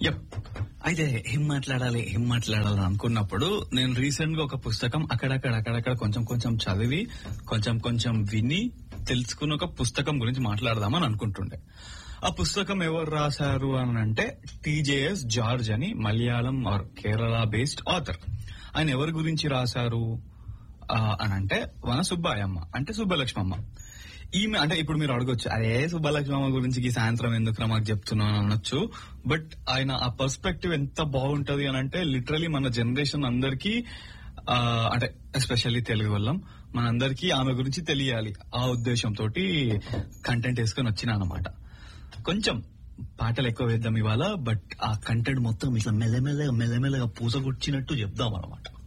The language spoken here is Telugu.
యప్ అయితే ఏం మాట్లాడాలి ఏం మాట్లాడాలి అనుకున్నప్పుడు నేను రీసెంట్ గా ఒక పుస్తకం అక్కడక్కడ అక్కడక్కడ కొంచెం కొంచెం చదివి కొంచెం కొంచెం విని తెలుసుకున్న ఒక పుస్తకం గురించి మాట్లాడదామని అనుకుంటుండే ఆ పుస్తకం ఎవరు రాశారు అని అంటే టీజేఎస్ జార్జ్ అని Malayalam or Kerala based author ఆయన ఎవరి గురించి రాశారు ఆ, అని అంటే వన సుబ్బాయమ్మ అంటే సుబ్బలక్ష్మమ్మ ఈమె అంటే ఇప్పుడు మీరు అడగొచ్చు అరే సుబ్బలక్ష్మమ్మ గురించి ఈ సాయంత్రం ఎందుకు మాకు చెప్తున్నాను అనొచ్చు బట్ ఆయన ఆ పర్స్పెక్టివ్ ఎంత బాగుంటది అని అంటే లిటరలీ మన జనరేషన్ అందరికీ ఆ, అంటే ఎస్పెషల్లీ తెలుగు వాళ్ళం మనందరికీ ఆమె గురించి తెలియాలి ఆ ఉద్దేశంతో కంటెంట్ వేసుకొని వచ్చిన అనమాట కొంచెం పాటలు ఎక్కువ వేద్దాం ఇవాళ బట్ ఆ కంటెంట్ మొత్తం ఇట్లా మెల్లమెల్లగా మెల్లమెల్లగా పూసగొచ్చినట్టు చెప్దాం అనమాట